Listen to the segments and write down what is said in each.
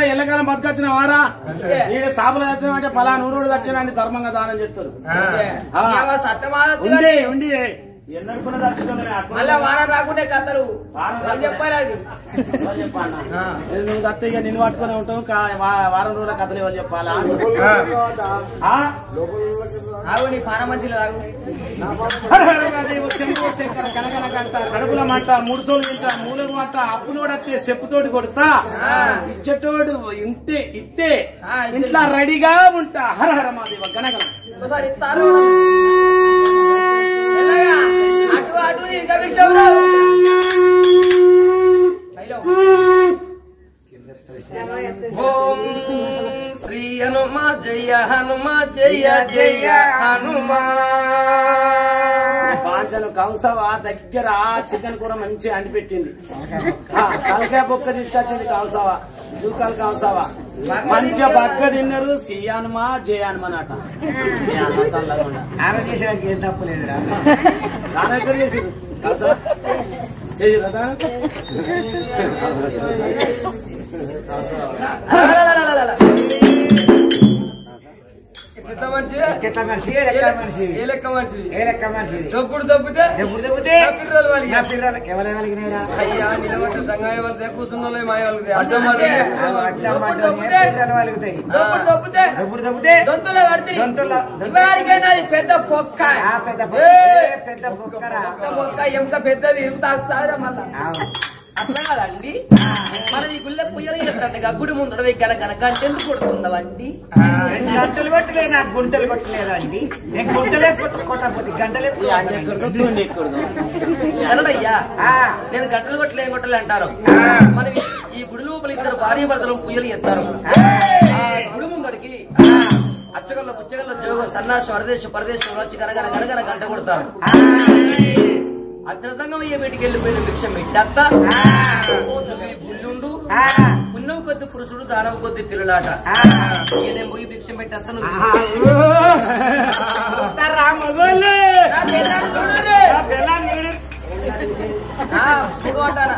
ఎల్లకాలం బతకొచ్చిన వారా ఈడ సాపులు తెచ్చిన అంటే పలా నూరుడు తెచ్చిన అని ధర్మంగా దానం చేస్తారు ఆ. ఉండి ఉండి ఎన్నడుకున్న దర్శనం మళ్ళా వారం రాకుంటే కథలు వాళ్ళు చెప్పాలి అది. నువ్వు దత్త ఇక నిన్ను పట్టుకునే ఉంటావు కా- వా- వారం రోజుల కథలు ఇవ్వాలి చెప్పాలా ఆ? ఆగు నీ పాన మంచిలో ఆగు హర హర మహాదేవ శంభో శంకర కనకన కంట కడుపుల మంట మూడు తోలు తింటా మూలకు మంట అప్పులోడత్తే చెప్పుతోటి కొడతా ఇచ్చటోడు ఇంటే ఇట్టే ఇంట్లో రెడీగా ఉంటా హర హర మహాదేవ గనగన ఒకసారి ఇస్తారు మెల్లగా. అటు అటు ఇంకా విషయంలో హలో ఓం శ్రీ హనుమ జయ హనుమ జయ జయ హనుమా పాంచను కౌసవ దగ్గర చికెన్ కూర మంచి అండిపెట్టింది ఆ, తలకాయ బొక్క తీసుకొచ్చింది కౌసవ జూకాలు కౌసవ మంచిగా బగ్గ తిన్నారు సియానుమా జయానుమనట ఆమె చేసినాక ఏం తప్పలేదురా ఆమె ఎక్కడ చేసిరు కౌసవ చేసిరా దాన్ని? ఎంత మంచి ఎట్లా మనిషి ఎట్లా మనిషి ఏ లెక్క మంచి ఏ లెక్క మనిషి తప్పుడు తప్పితే ఎప్పుడు తెప్పితే నా పిల్లలు వాళ్ళకి. నా పిల్లలకి ఎవరు ఎవరికినాయిరా అయ్యా నిలబడి సంగాయ వాళ్ళు కూర్చున్న వాళ్ళే మాయ వాళ్ళకి అడ్డం మాట అడ్డం మాట పిల్లలు వాళ్ళకి తప్పుడు తప్పితే ఎప్పుడు తప్పితే దొంతులో పడితే దొంతులో ఇవాడికైనా ఇది పెద్ద పొక్క ఆ పెద్ద ఏయ్! పెద్ద బుక్కరా పెద్ద పొక్క ఎంత పెద్దది ఎంత సారా మళ్ళా అట్లా కదండి మన ఈ గుళ్ళ పుయ్యలు చేస్తారంటే గగ్గుడి ముందర పోయి గన గనక అంటే ఎందుకు కొడుతుండవండి గంటలు కొట్టలే నాకు గుంటలు కొట్టలేదా అండి నేను గుంటలే కొట్టకపోతే గంటలే అనడయ్యా నేను గంటలు కొట్టలే కొట్టలే అంటారు మనం ఈ- ఈ గుడి లోపల ఇద్దరు భార్య భర్తలు పుయ్యలు ఎత్తారు ఆ గుడి ముందడికి అచ్చగల్ల పుచ్చగల్ల జోగ సన్నాసి వరదేశం పరదేశం వచ్చి గనగన గనగన గంట కొడతారు అత్యతంగా అయ్యే వీటికి వెళ్ళిపోయిన భిక్ష మిట్టత్త పుల్లుండు పుణ్యం కొద్ది పురుషుడు దానవ కొద్ది పిల్లలాట ఇక నేను పోయి భిక్ష పెట్టేస్తాను చూడు అంటారా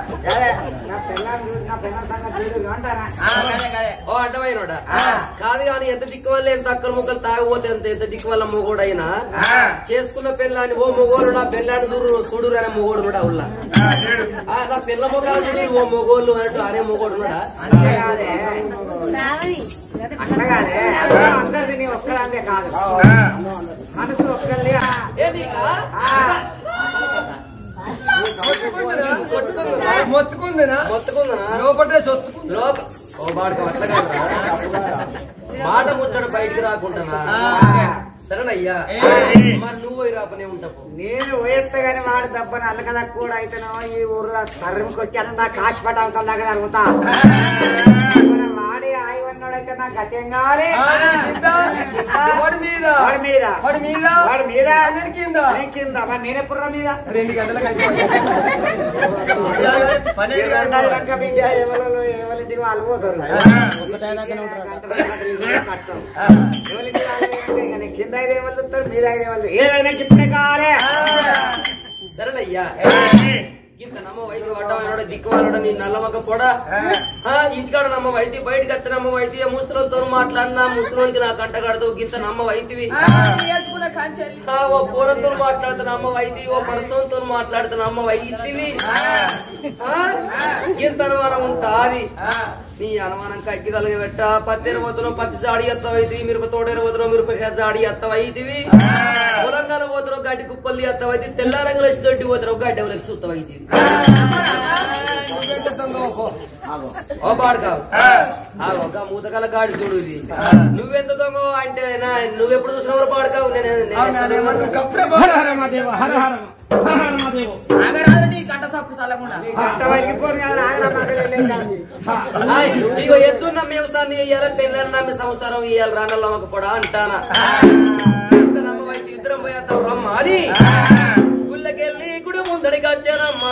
ఆ, గదే, గదే. ఓ అడ్డమైనోడా కాదు కానీ ఎంత దిక్కు వల్ల ఎంత అక్కల ముక్కలు తాగబోతే ఎంత ఎంత దిక్కు వల్ల మొగోడైనా చేసుకున్న పెళ్ళాన్ని ఓ మొగోడు నా పెళ్ళాన్ని చూడు చూడు అనే మొగోడు కూడా ఉల్లా ఆ, నా పిల్ల మొగాలు చూడు ఓ మొగోళ్ళు అన్నట్టు అనే మొగోడు ఉన్నాడా అందరినీ ఒక్కదాంతే కాదు మనసు ఒక్కరిది ఏది ఇక? కొట్టుకుందా? మొత్తుకుందినా మొత్తుకుందనా లోపటే సొత్తుకుంది లోప ఓ బాడుక అట్లా కాదురా. మాట ముచ్చట బయటికి రాకుండానా సరేనయ్యా మరి నువ్వు పోయి రాపనే ఉంటావు నేను పోయేత్తగానే వాడు దెబ్బని అల్లకదా కూడా అయితేనో ఈ ఊర్లో తరిమి కొట్టి అంతా కాశీ పట్టాలతో దాకా జరుగుతా మరి వాడి ఆయవన్నోడైతే నాకు గత్యం కావాలి వాడి మీద వాడి మీద వాడి మీద వాడి మీద నేను కింద నేను కింద మరి నేను ఎప్పుడు రా మీద రెండు గంటలకు పన్నెండు ఇరవై గంటలు లంక బిడ్డ ఎవరు ఎవరింటికి వాళ్ళు పోతారు గంటలు గంటలు ఇల్లు కట్టం. ఎవరింటికి వాళ్ళు ఏంటంటే ఇక నేను కింద ఐదు వాళ్ళు వస్తారు మీద ఐదు వాళ్ళు ఏదైనా ఇప్పుడే కావాలి సరేనయ్యా ఇంత నమ్మ వైద్య వాడడం దిక్కు వాళ్ళడం నీ నల్లమక్క కూడా ఇంటికాడ నమ్మ వైద్య బయటకు వస్తే నమ్మ వైద్య ముసలితో మాట్లాడినా ముసలోనికి నా కంట కడతావు గింత నమ్మ వైద్యవి వేసుకున్న కంచెల్లి ఆ, ఓ పూరతో మాట్లాడుతున్న అమ్మ వైద్య ఓ పరసంతో మాట్లాడుతున్న అమ్మ వైద్యవి ఇంత అనుమానం ఉంటాది నీ అనుమానం కక్కి తలగి పెట్ట పత్తి పోతున్నావు పత్తి జాడి ఎత్తవైతివి మిరప తోటేర పోతున్నావు మిరపకాయ జాడి ఎత్తవైతివి పొలంగాల పోతున్నావు గడ్డి కుప్పల్లి ఎత్తవైతే తెల్లారంగులు వచ్చి దొడ్డి పోతున్నావు గడ్డి ఎవరికి సుత్తవైతివి ఓ పాడుకావు ఆ ఒక మూతకాల గాడి చూడు ఇది నువ్వెంత దొంగ అంటే నా- నువ్వెప్పుడు చూసినవారు పాడుకావు నేను నేను- హర హర మదేవ హర హర హర హర మదేవ ఆగరాదు నీ కంట సప్పుడు చల్లకుండా గంట వరిగిపోను కదా ఆగరా మధ్యలో లేకండి. ఆయ్, ఇగో ఎద్దున్న వ్యవసాయాన్ని ఇయ్యాలి పెళ్ళని నమ్మి సంవత్సరం ఇయ్యాలి రానల్లో ఒక పొడ అంటానా ఇంత నమ్మవైతే ఇద్దరం పోయేద్దాం రమ్మ అని గుళ్ళకెళ్ళి గుడి ముందడికి వచ్చానమ్మా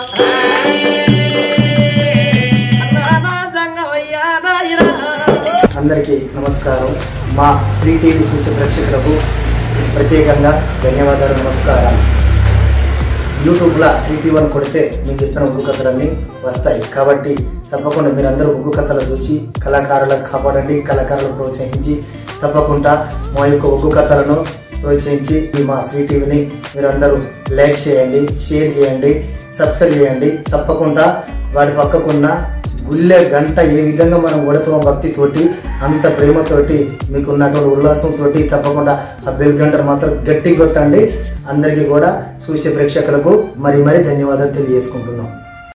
నానా సంగమయ్యా నాయనా అందరికీ నమస్కారం మా శ్రీ టీవీ చూసే ప్రేక్షకులకు ప్రత్యేకంగా ధన్యవాదాలు నమస్కారాలు యూట్యూబ్లో శ్రీ టీవీ అని కొడితే మీకు చెప్పిన ఉగ్గు కథలన్నీ వస్తాయి కాబట్టి తప్పకుండా మీరందరూ ఉగ్గు కథలు చూసి కళాకారులకు కాపాడండి కళాకారులను ప్రోత్సహించి తప్పకుండా మా యొక్క ఉగ్గు కథలను ప్రోత్సహించి ఈ మా శ్రీ టీవీని మీరందరూ లైక్ చేయండి షేర్ చేయండి సబ్స్క్రైబ్ చేయండి తప్పకుండా వాటి పక్కకున్న గుళ్ళె గంట ఏ విధంగా మనం కొడుతామో భక్తితోటి అంత ప్రేమతోటి మీకు ఉన్నటువంటి ఉల్లాసంతో తప్పకుండా ఆ బెల్ గంటను మాత్రం గట్టి కొట్టండి అందరికీ కూడా చూసే ప్రేక్షకులకు మరి మరి ధన్యవాదాలు తెలియజేసుకుంటున్నాం